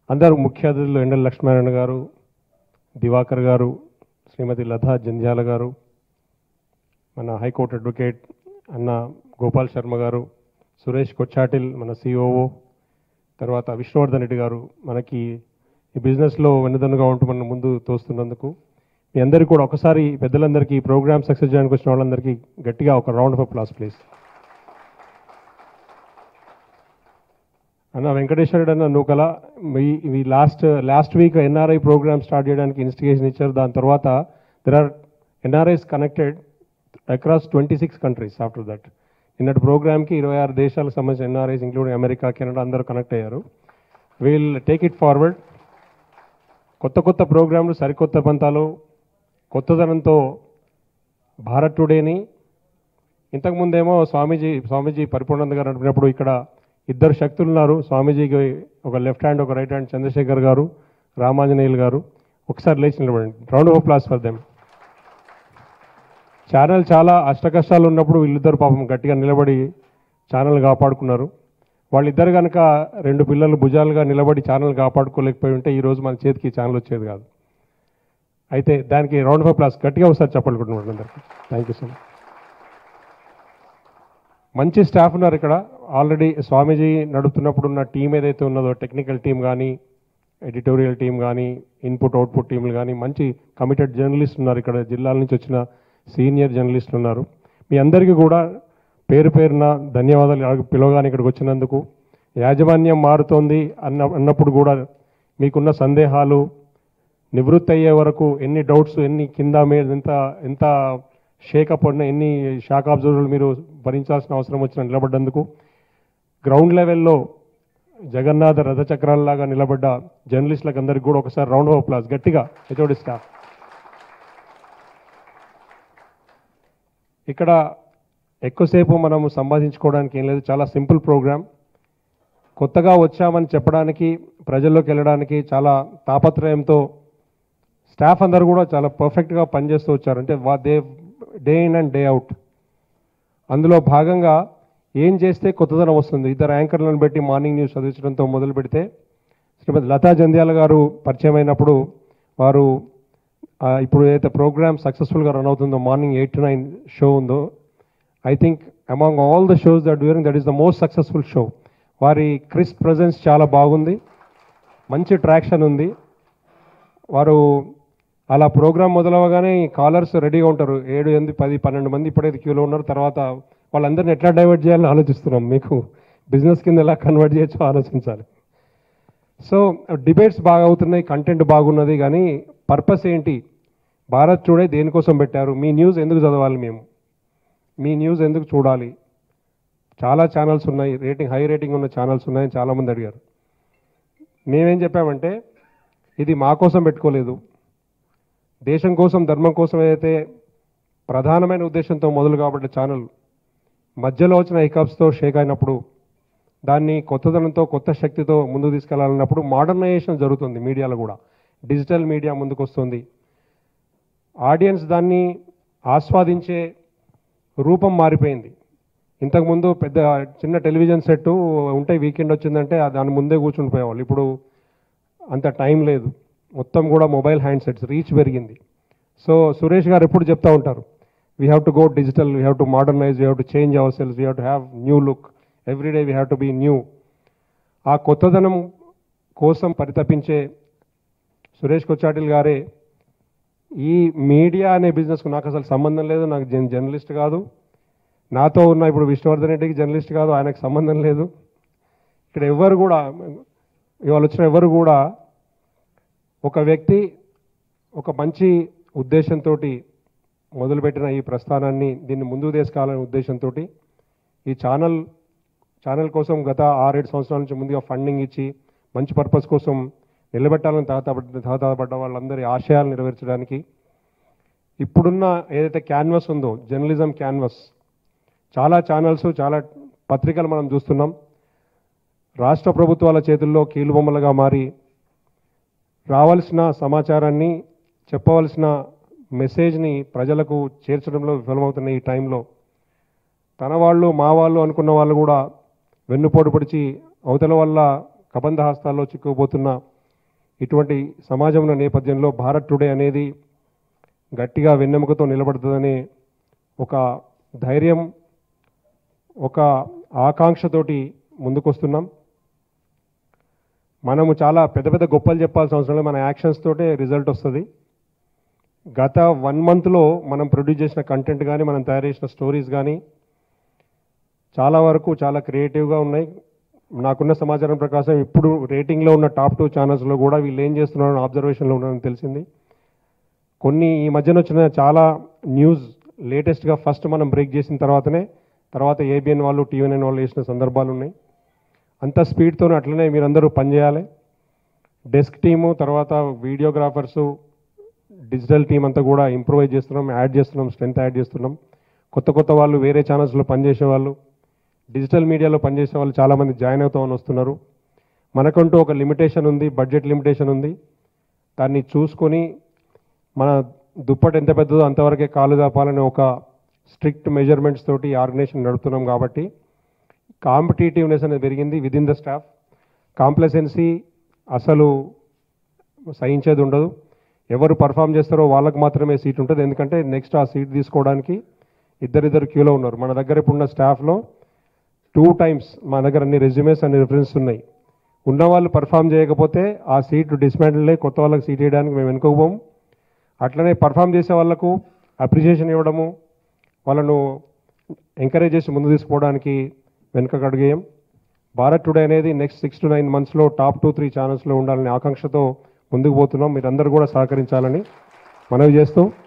అందరూ ముఖ్య అతిథులు ఎండల లక్ష్మీనారాయణ గారు దివాకర్ గారు శ్రీమతి లతా జంధ్యాల గారు మన హైకోర్టు అడ్వకేట్ అన్న గోపాల్ శర్మ గారు సురేష్ కొచ్చాటిల్ మన సిఓఓ తర్వాత విష్ణువర్ధన్ రెడ్డి గారు మనకి ఈ బిజినెస్లో వెన్నుదన్నుగా ఉంటూ మన ముందు తోస్తున్నందుకు మీ అందరికీ కూడా ఒకసారి పెద్దలందరికీ ఈ ప్రోగ్రామ్ సక్సెస్ చేయడానికి వచ్చిన వాళ్ళందరికీ గట్టిగా ఒక రౌండ్ ఆఫ్ అప్లాస్ ప్లీజ్ అన్న వెంకటేశ్వరుడు అన్న నూకల మీ మీ last last week NRI program start చేయడానికి ఇన్స్టిగేషన్ ఇచ్చారు దాని తర్వాత there are NRIs connected across twenty six countries after that నిన్నటి ప్రోగ్రామ్కి ఇరవై ఆరు దేశాలకు సంబంధించిన ఎన్ఆర్ఐస్ ఇంక్లూడింగ్ అమెరికా కెనడా అందరూ కనెక్ట్ అయ్యారు వీల్ టేక్ ఇట్ ఫార్వర్డ్ కొత్త కొత్త ప్రోగ్రాంలు సరికొత్త పంతాలు కొత్తదనంతో భారత్ టుడేని ఇంతకుముందేమో స్వామీజీ స్వామీజీ పరిపూర్ణానంద గారు నడిపినప్పుడు ఇక్కడ ఇద్దరు శక్తులు ఉన్నారు స్వామీజీకి ఒక లెఫ్ట్ హ్యాండ్ ఒక రైట్ హ్యాండ్ చంద్రశేఖర్ గారు రామాంజనేయులు గారు ఒకసారి లేచి నిలబడండి round of applause for them channel చాలా అష్టకష్టాలు ఉన్నప్పుడు వీళ్ళిద్దరు పాపం గట్టిగా నిలబడి ఛానల్ కాపాడుకున్నారు వాళ్ళిద్దరు కనుక రెండు పిల్లలు భుజాలుగా నిలబడి ఛానల్ కాపాడుకోలేకపోయి ఉంటే ఈ రోజు మన చేతికి ఛానల్ వచ్చేది కాదు అయితే దానికి రౌండ్ ఆఫ్ ప్లాస్ గట్టిగా ఒకసారి చెప్పాలనుకుంటున్నాను అందరికీ థ్యాంక్ యూ సో మచ్ మంచి స్టాఫ్ ఉన్నారు ఇక్కడ ఆల్రెడీ స్వామీజీ నడుపుతున్నప్పుడు ఉన్న టీం ఏదైతే ఉన్నదో టెక్నికల్ టీం కానీ ఎడిటోరియల్ టీం కానీ ఇన్పుట్ అవుట్పుట్ టీంలు కానీ మంచి కమిటెడ్ జర్నలిస్ట్ ఉన్నారు ఇక్కడ జిల్లాల నుంచి వచ్చిన సీనియర్ జర్నలిస్టులు ఉన్నారు మీ అందరికీ కూడా పేరు పేరున ధన్యవాదాలు ఇలాగ పిలవగానే ఇక్కడికి వచ్చినందుకు యాజమాన్యం మారుతోంది అన్న అన్నప్పుడు కూడా మీకున్న సందేహాలు నివృత్తి అయ్యే వరకు ఎన్ని డౌట్స్ ఎన్ని కింద మీద ఎంత ఎంత షేకప్ ఉన్న ఎన్ని షాక్ అబ్జర్వర్లు మీరు భరించాల్సిన అవసరం వచ్చిన నిలబడ్డందుకు గ్రౌండ్ లెవెల్లో జగన్నాథ రథచక్రాలలాగా నిలబడ్డ జర్నలిస్టులకు అందరికీ కూడా ఒకసారి రౌండ్ ఆఫ్ ప్లాస్ గట్టిగా హెచ్ఓడి స్టాఫ్ ఇక్కడ ఎక్కువసేపు మనం సంపాదించుకోవడానికి ఏం లేదు చాలా సింపుల్ ప్రోగ్రామ్ కొత్తగా వచ్చామని చెప్పడానికి ప్రజల్లోకి వెళ్ళడానికి చాలా తాపత్రయంతో స్టాఫ్ అందరూ కూడా చాలా పర్ఫెక్ట్గా పనిచేస్తూ వచ్చారు అంటే వా day day in and day out అందులో భాగంగా ఏం చేస్తే కొత్తదనం వస్తుంది ఇద్దరు యాంకర్లను పెట్టి మార్నింగ్ న్యూస్ చదివించడంతో మొదలు పెడితే శ్రీమతి లతా జంధ్యాల గారు పరిచయం అయినప్పుడు వారు ఆ, ఇప్పుడు ఏదైతే ప్రోగ్రామ్ సక్సెస్ఫుల్గా రన్ అవుతుందో morning eight to nine show ఉందో I think among all the shows that during that is the most successful show వారి క్రిస్ ప్రజెన్స్ చాలా బాగుంది మంచి ట్రాక్షన్ ఉంది వారు అలా ప్రోగ్రామ్ మొదలవగానే కాలర్స్ రెడీగా ఉంటారు ఏడు ఎనిమిది పది పన్నెండు మంది ఇప్పుడైతే క్యూలో ఉన్నారు తర్వాత వాళ్ళందరిని ఎట్లా డైవర్ట్ చేయాలని ఆలోచిస్తున్నాం మీకు బిజినెస్ కింద ఎలా కన్వర్ట్ చేయొచ్చో ఆలోచించాలి సో డిబేట్స్ బాగా అవుతున్నాయి కంటెంట్ బాగున్నది కానీ పర్పస్ ఏంటి భారత్ టుడే దేనికోసం పెట్టారు మీ న్యూస్ ఎందుకు చదవాలి మేము మీ న్యూస్ ఎందుకు చూడాలి చాలా ఛానల్స్ ఉన్నాయి రేటింగ్ హై రేటింగ్ ఉన్న ఛానల్స్ ఉన్నాయని చాలామంది అడిగారు మేమేం చెప్పామంటే ఇది మా కోసం పెట్టుకోలేదు దేశం కోసం ధర్మం కోసం ఏదైతే ప్రధానమైన ఉద్దేశంతో మొదలు కాబట్టి ఛానల్ మధ్యలో వచ్చిన హికప్స్తో షేక్ అయినప్పుడు దాన్ని కొత్తదనంతో కొత్త శక్తితో ముందుకు తీసుకెళ్లాలన్నప్పుడు మోడర్నైజేషన్ జరుగుతుంది మీడియాలో కూడా డిజిటల్ మీడియా ముందుకు వస్తుంది ఆడియన్స్ దాన్ని ఆస్వాదించే రూపం మారిపోయింది ఇంతకుముందు పెద్ద చిన్న టెలివిజన్ సెట్ ఉంటే వీకెండ్ వచ్చిందంటే ఆ దాని ముందే కూర్చుని పోయేవాళ్ళు ఇప్పుడు అంత టైం లేదు మొత్తం కూడా మొబైల్ హ్యాండ్ సెట్స్ రీచ్ పెరిగింది సో సురేష్ గారు ఎప్పుడు చెప్తా ఉంటారు we have to go digital we have to modernize we have to change our cells we have to have new look every day we have to be new ఆ కొత్తదనం కోసం పరితపించే సురేష్ కొచ్చాటిల్ గారే ఈ మీడియా అనే బిజినెస్కు నాకు అసలు సంబంధం లేదు నాకు జన్ జర్నలిస్ట్ కాదు నాతో ఉన్న ఇప్పుడు విష్ణువర్ధన్ రెడ్డికి జర్నలిస్ట్ కాదు ఆయనకు సంబంధం లేదు ఇక్కడ ఎవరు కూడా ఇవాళ వచ్చిన ఎవరు కూడా ఒక వ్యక్తి ఒక మంచి ఉద్దేశంతో మొదలుపెట్టిన ఈ ప్రస్థానాన్ని దీన్ని ముందుకు తీసుకెళ్లాలనే ఉద్దేశంతో ఈ ఛానల్ ఛానల్ కోసం గత ఆరేడు సంవత్సరాల నుంచి ముందుగా ఫండింగ్ ఇచ్చి మంచి పర్పస్ కోసం నిలబెట్టాలని తాతపడ్డ తాతపడ్డ వాళ్ళందరి ఆశయాలు నెరవేర్చడానికి ఇప్పుడున్న ఏదైతే క్యాన్వస్ ఉందో జర్నలిజం క్యాన్వస్ చాలా ఛానల్స్ చాలా పత్రికలు మనం చూస్తున్నాం రాష్ట్ర ప్రభుత్వాల చేతుల్లో కీలుబొమ్మలుగా మారి రావాల్సిన సమాచారాన్ని చెప్పవలసిన మెసేజ్ని ప్రజలకు చేర్చడంలో విఫలమవుతున్న ఈ టైంలో తన వాళ్ళు మా వాళ్ళు అనుకున్న వాళ్ళు కూడా వెన్నుపోటు పొడిచి అవతల వల్ల కబంధ హస్తాల్లో చిక్కుకుపోతున్న ఇటువంటి సమాజంలో నేపథ్యంలో భారత్ టుడే అనేది గట్టిగా వెన్నెముకతో నిలబడుతుందని ఒక ధైర్యం ఒక ఆకాంక్షతోటి ముందుకొస్తున్నాం మనము చాలా పెద్ద పెద్ద గొప్పలు చెప్పాల్సిన అవసరం లేదు మన యాక్షన్స్ తోటే రిజల్ట్ వస్తుంది గత వన్ మంత్లో మనం ప్రొడ్యూస్ చేసిన కంటెంట్ కానీ మనం తయారు చేసిన స్టోరీస్ కానీ చాలా వరకు చాలా క్రియేటివ్గా ఉన్నాయి నాకున్న సమాచారం ప్రకారం ఇప్పుడు రేటింగ్లో ఉన్న టాప్ టూ ఛానల్స్లో కూడా వీళ్ళు ఏం చేస్తున్నారో ఆబ్జర్వేషన్లో ఉన్నారని తెలిసింది కొన్ని ఈ మధ్యన వచ్చిన చాలా న్యూస్ లేటెస్ట్గా ఫస్ట్ మనం బ్రేక్ చేసిన తర్వాతనే తర్వాత ఏబిఎన్ వాళ్ళు టీవీఎన్ వాళ్ళు వేసిన సందర్భాలు ఉన్నాయి అంత స్పీడ్తో అట్లనే మీరందరూ పనిచేయాలి డెస్క్ టీము తర్వాత వీడియోగ్రాఫర్సు డిజిటల్ టీం అంతా కూడా ఇంప్రూవైజ్ చేస్తున్నాం యాడ్ చేస్తున్నాం స్ట్రెంత్ యాడ్ చేస్తున్నాం కొత్త కొత్త వాళ్ళు వేరే ఛానల్స్లో పనిచేసే వాళ్ళు డిజిటల్ మీడియాలో పనిచేసే వాళ్ళు చాలామంది జాయిన్ అవుతామని వస్తున్నారు మనకంటూ ఒక లిమిటేషన్ ఉంది బడ్జెట్ లిమిటేషన్ ఉంది దాన్ని చూసుకొని మన దుప్పటి ఎంత పెద్దదో అంతవరకే కాలు దాపాలని ఒక స్ట్రిక్ట్ మెజర్మెంట్స్ తోటి ఈ ఆర్గనైజేషన్ నడుపుతున్నాం కాబట్టి కాంపిటేటివ్నెస్ అనేది పెరిగింది with in the staff complacency అసలు సహించేది ఉండదు ఎవరు పర్ఫామ్ చేస్తారో వాళ్ళకి మాత్రమే సీట్ ఉంటుంది ఎందుకంటే నెక్స్ట్ ఆ సీట్ తీసుకోవడానికి ఇద్దరిద్దరు క్యూలో ఉన్నారు మన దగ్గర ఇప్పుడున్న స్టాఫ్లో టూ టైమ్స్ మా దగ్గర అన్ని రెజ్యూమేస్ అన్ని రిఫరెన్స్ ఉన్నాయి ఉన్న వాళ్ళు పర్ఫామ్ చేయకపోతే ఆ సీట్ డిస్మాంటిల్ కొత్త వాళ్ళకి సీట్ వేయడానికి మేము వెనుకోపోము అట్లనే పర్ఫామ్ చేసే వాళ్ళకు అప్రిషియేషన్ ఇవ్వడము వాళ్ళను ఎంకరేజ్ చేసి ముందు తీసుకోవడానికి వెనుక అడిగేయం భారత్ టుడే అనేది నెక్స్ట్ సిక్స్ టు నైన్ మంత్స్లో టాప్ టూ త్రీ ఛానల్స్లో ఉండాలనే ఆకాంక్షతో ముందుకు పోతున్నాం మీరందరూ కూడా సహకరించాలని మనవి చేస్తూ